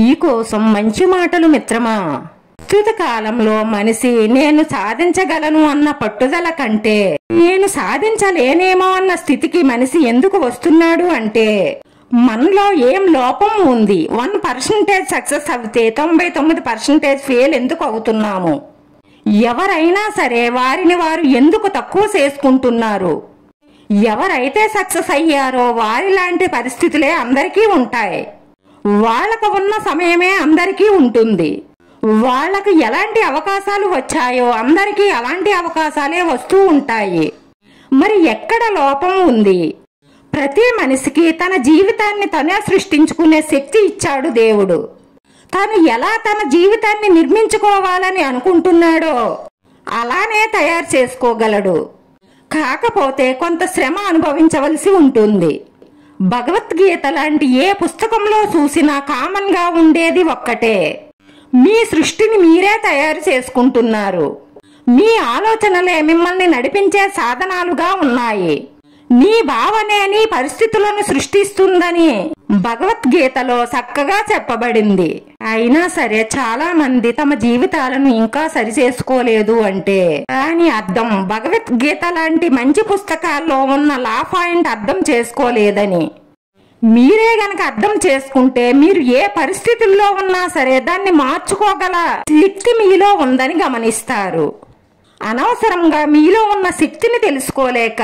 నీకోసం మంచి మాటలు మిత్రమా ప్రస్తుత కాలంలో మనిషి నేను సాధించగలను అన్న పట్టుదల కంటే నేను సాధించలేనేమో అన్న స్థితికి మనిషి ఎందుకు వస్తున్నాడు అంటే మనలో ఏం లోపం ఉంది వన్ పర్సంటేజ్ సక్సెస్ అవుతే తొంభై తొమ్మిది పర్సంటేజ్ ఫెయిల్ ఎందుకు అవుతున్నాము ఎవరైనా సరే వారిని వారు ఎందుకు తక్కువ చేసుకుంటున్నారు ఎవరైతే సక్సెస్ అయ్యారో వారి లాంటి పరిస్థితులే అందరికీ ఉంటాయి వాళ్ళకు ఉన్న సమయమే అందరికీ ఉంటుంది వాళ్ళకు ఎలాంటి అవకాశాలు వచ్చాయో అందరికీ అలాంటి అవకాశాలే వస్తూ ఉంటాయి మరి ఎక్కడ లోపం ఉంది ప్రతి మనిషికి తన జీవితాన్ని తనే సృష్టించుకునే శక్తి ఇచ్చాడు దేవుడు తను ఎలా తన జీవితాన్ని నిర్మించుకోవాలని అనుకుంటున్నాడో అలానే తయారు చేసుకోగలడు కాకపోతే కొంత శ్రమ అనుభవించవలసి ఉంటుంది భగవద్గీత లాంటి ఏ పుస్తకంలో చూసినా కామన్ గా ఉండేది ఒక్కటే మీ సృష్టిని మీరే తయారు చేసుకుంటున్నారు మీ ఆలోచనలే మిమ్మల్ని నడిపించే సాధనాలుగా ఉన్నాయి నీ భావనే నీ పరిస్థితులను సృష్టిస్తుందని భగవద్గీతలో చక్కగా చెప్పబడింది అయినా సరే చాలా మంది తమ జీవితాలను ఇంకా సరిచేసుకోలేదు అంటే దాని అర్థం భగవద్గీత లాంటి మంచి పుస్తకాల్లో ఉన్న లా పాయింట్ అర్థం చేసుకోలేదని మీరే గనక అర్థం చేసుకుంటే మీరు ఏ పరిస్థితుల్లో ఉన్నా సరే దాన్ని మార్చుకోగల శక్తి మీలో ఉందని గమనిస్తారు అనవసరంగా మీలో ఉన్న శక్తిని తెలుసుకోలేక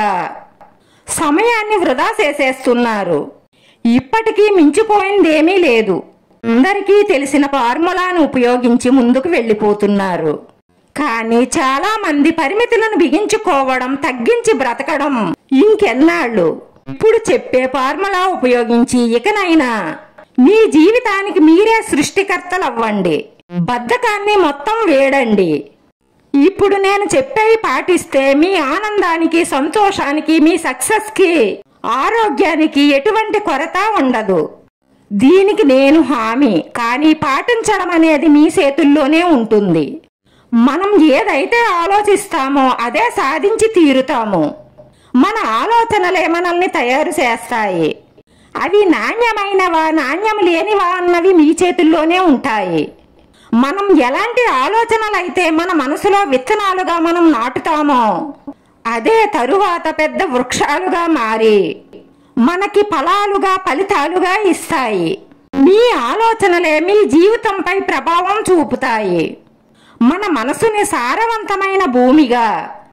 సమయాన్ని వృధా చేసేస్తున్నారు ఇప్పటికీ మించిపోయిందేమీ లేదు అందరికీ తెలిసిన ఫార్ములాను ఉపయోగించి ముందుకు వెళ్ళిపోతున్నారు కానీ చాలా మంది పరిమితులను బిగించుకోవడం తగ్గించి బ్రతకడం ఇంకెన్నాళ్ళు ఇప్పుడు చెప్పే ఫార్ములా ఉపయోగించి ఇకనైనా మీ జీవితానికి మీరే సృష్టికర్తలు అవ్వండి బద్ధకాన్ని మొత్తం వేడండి ఇప్పుడు నేను చెప్పేవి పాటిస్తే మీ ఆనందానికి సంతోషానికి మీ సక్సెస్ కి ఆరోగ్యానికి ఎటువంటి కొరత ఉండదు దీనికి నేను హామీ కానీ పాటించడం అనేది మీ చేతుల్లోనే ఉంటుంది మనం ఏదైతే ఆలోచిస్తామో అదే సాధించి తీరుతాము మన ఆలోచనలే మనల్ని తయారు చేస్తాయి అవి నాణ్యమైనవా నాణ్యం లేనివా అన్నవి మీ చేతుల్లోనే ఉంటాయి మనం ఎలాంటి ఆలోచనలైతే మన మనసులో విత్తనాలుగా మనం నాటుతామో అదే తరువాత పెద్ద వృక్షాలుగా మారి మనకి ఫలాలుగా ఫలితాలుగా ఇస్తాయి మీ ఆలోచనలే మీ జీవితంపై ప్రభావం చూపుతాయి మన మనసుని సారవంతమైన భూమిగా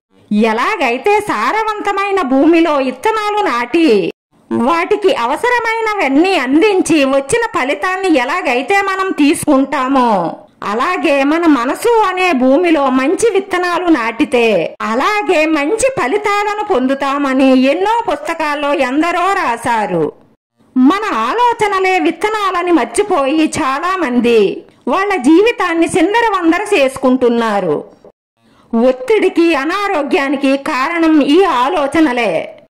ఎలాగైతే సారవంతమైన భూమిలో ఇత్తనాలు నాటి వాటికి అవసరమైనవన్నీ అందించి వచ్చిన ఫలితాన్ని ఎలాగైతే మనం తీసుకుంటామో అలాగే మన మనసు అనే భూమిలో మంచి విత్తనాలు నాటితే అలాగే మంచి ఫలితాలను పొందుతామని ఎన్నో పుస్తకాల్లో ఎందరో రాశారు మన ఆలోచనలే విత్తనాలని మర్చిపోయి చాలా మంది వాళ్ళ జీవితాన్ని సిందరవందర చేసుకుంటున్నారు ఒత్తిడికి అనారోగ్యానికి కారణం ఈ ఆలోచనలే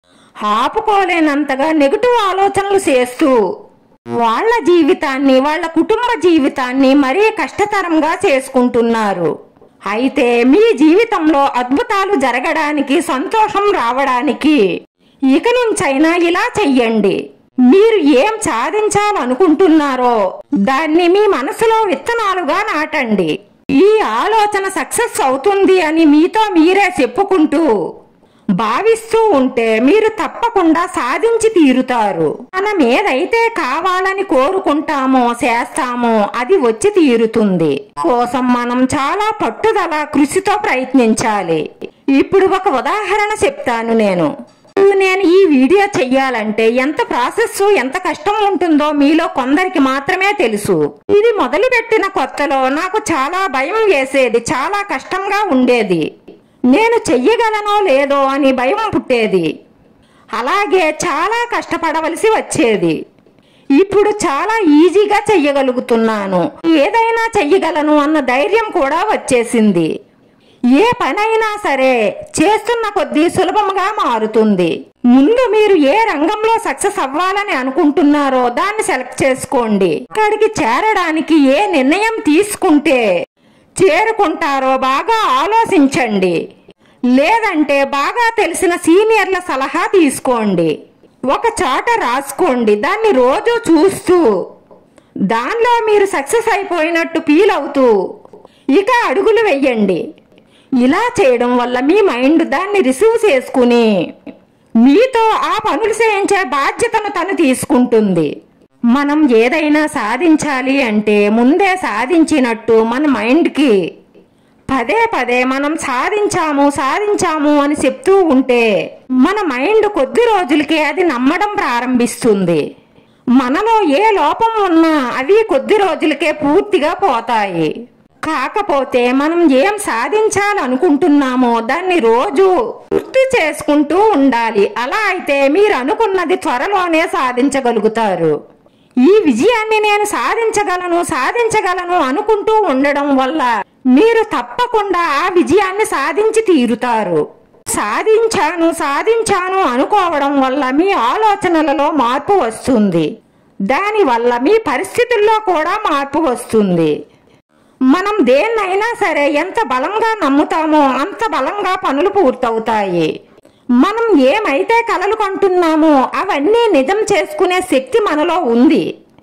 ఆపుకోలేనంతగా నెగటివ్ ఆలోచనలు చేస్తూ వాళ్ళ జీవితాన్ని వాళ్ళ కుటుంబ జీవితాన్ని మరీ కష్టతరంగా చేసుకుంటున్నారు అయితే మీ జీవితంలో అద్భుతాలు జరగడానికి సంతోషం రావడానికి ఇక నుంచైనా ఇలా చెయ్యండి మీరు ఏం సాధించాలనుకుంటున్నారో దాన్ని మీ మనసులో విత్తనాలుగా నాటండి ఈ ఆలోచన సక్సెస్ అవుతుంది అని మీతో మీరే చెప్పుకుంటూ భావిస్తూ ఉంటే మీరు తప్పకుండా సాధించి తీరుతారు మనం ఏదైతే కావాలని కోరుకుంటామో చేస్తామో అది వచ్చి తీరుతుంది కోసం మనం చాలా పట్టుదల కృషితో ప్రయత్నించాలి ఇప్పుడు ఒక ఉదాహరణ చెప్తాను నేను నేను ఈ వీడియో చెయ్యాలంటే ఎంత ప్రాసెస్ ఎంత కష్టం ఉంటుందో మీలో కొందరికి మాత్రమే తెలుసు ఇది మొదలుపెట్టిన కొత్తలో నాకు చాలా భయం వేసేది చాలా కష్టంగా ఉండేది నేను చెయ్యగలనో లేదో అని భయం పుట్టేది అలాగే చాలా కష్టపడవలసి వచ్చేది ఇప్పుడు చాలా ఈజీగా చెయ్యగలుగుతున్నాను ఏదైనా చెయ్యగలను అన్న ధైర్యం కూడా వచ్చేసింది ఏ పనైనా సరే చేస్తున్న కొద్దీ సులభంగా మారుతుంది ముందు మీరు ఏ రంగంలో సక్సెస్ అవ్వాలని అనుకుంటున్నారో దాన్ని సెలెక్ట్ చేసుకోండి అక్కడికి చేరడానికి ఏ నిర్ణయం తీసుకుంటే చేరుకుంటారో బాగా ఆలోచించండి లేదంటే బాగా తెలిసిన సీనియర్ల సలహా తీసుకోండి ఒక చాట రాసుకోండి దాన్ని రోజు చూస్తూ దానిలో మీరు సక్సెస్ అయిపోయినట్టు ఫీల్ అవుతూ ఇక అడుగులు వెయ్యండి ఇలా చేయడం వల్ల మీ మైండ్ దాన్ని రిసీవ్ చేసుకుని మీతో ఆ పనులు చేయించే బాధ్యతను తను తీసుకుంటుంది మనం ఏదైనా సాధించాలి అంటే ముందే సాధించినట్టు మన మైండ్కి పదే పదే మనం సాధించాము సాధించాము అని చెప్తూ ఉంటే మన మైండ్ కొద్ది రోజులకే అది నమ్మడం ప్రారంభిస్తుంది మనలో ఏ లోపం ఉన్నా అవి కొద్ది రోజులకే పూర్తిగా పోతాయి కాకపోతే మనం ఏం సాధించాలనుకుంటున్నామో దాన్ని రోజు గుర్తు చేసుకుంటూ ఉండాలి అలా అయితే మీరు అనుకున్నది త్వరలోనే సాధించగలుగుతారు ఈ విజయాన్ని నేను సాధించగలను సాధించగలను అనుకుంటూ ఉండడం వల్ల మీరు తప్పకుండా ఆ విజయాన్ని సాధించి తీరుతారు సాధించాను సాధించాను అనుకోవడం వల్ల మీ ఆలోచనలలో మార్పు వస్తుంది దానివల్ల మీ పరిస్థితుల్లో కూడా మార్పు వస్తుంది మనం దేన్నైనా సరే ఎంత బలంగా నమ్ముతామో అంత బలంగా పనులు పూర్తవుతాయి మనం ఏమైతే కలలు కంటున్నామో అవన్నీ నిజం చేసుకునే శక్తి మనలో ఉంది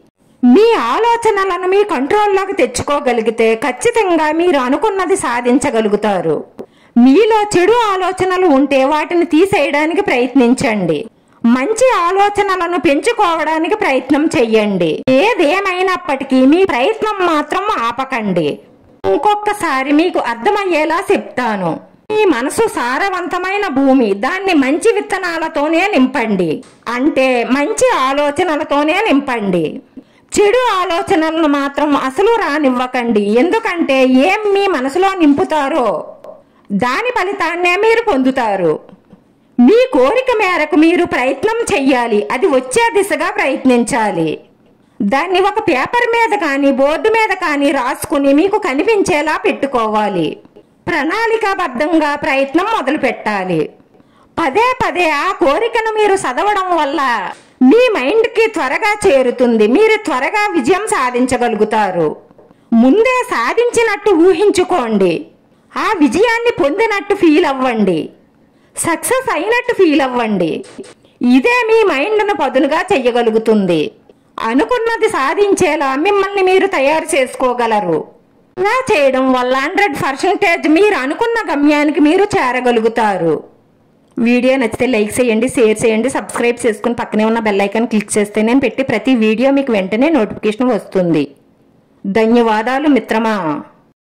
మీ ఆలోచనలను మీ కంట్రోల్లోకి తెచ్చుకోగలిగితే ఖచ్చితంగా మీరు అనుకున్నది సాధించగలుగుతారు మీలో చెడు ఆలోచనలు ఉంటే వాటిని తీసేయడానికి ప్రయత్నించండి మంచి ఆలోచనలను పెంచుకోవడానికి ప్రయత్నం చెయ్యండి ఏదేమైనప్పటికీ మీ ప్రయత్నం మాత్రం ఆపకండి ఇంకొకసారి మీకు అర్థమయ్యేలా చెప్తాను మీ మనసు సారవంతమైన భూమి దాన్ని మంచి విత్తనాలతోనే నింపండి అంటే మంచి ఆలోచనలతోనే నింపండి చెడు ఆలోచనలను మాత్రం అసలు రానివ్వకండి ఎందుకంటే ఏం మీ మనసులో నింపుతారో దాని ఫలితాన్నే మీరు పొందుతారు మీ కోరిక మేరకు మీరు ప్రయత్నం చెయ్యాలి అది వచ్చే దిశగా ప్రయత్నించాలి దాన్ని ఒక పేపర్ మీద కానీ బోర్డు మీద కానీ రాసుకుని మీకు కనిపించేలా పెట్టుకోవాలి ప్రణాళికాబద్ధంగా ప్రయత్నం మొదలు పెట్టాలి పదే పదే ఆ కోరికను మీరు చదవడం వల్ల మీ మైండ్కి త్వరగా చేరుతుంది మీరు త్వరగా విజయం సాధించగలుగుతారు ముందే సాధించినట్టు ఊహించుకోండి ఆ విజయాన్ని పొందినట్టు ఫీల్ అవ్వండి సక్సెస్ అయినట్టు ఫీల్ అవ్వండి ఇదే మీ మైండ్ను పదునుగా చెయ్యగలుగుతుంది అనుకున్నది సాధించేలా మిమ్మల్ని మీరు తయారు చేసుకోగలరు ఇలా చేయడం వల్ల హండ్రెడ్ పర్సెంటేజ్ మీరు అనుకున్న గమ్యానికి మీరు చేరగలుగుతారు వీడియో నచ్చితే లైక్ చేయండి షేర్ చేయండి సబ్స్క్రైబ్ చేసుకుని పక్కనే ఉన్న బెల్ ఐకాన్ క్లిక్ చేస్తే నేను పెట్టి ప్రతి వీడియో మీకు వెంటనే నోటిఫికేషన్ వస్తుంది ధన్యవాదాలు మిత్రమా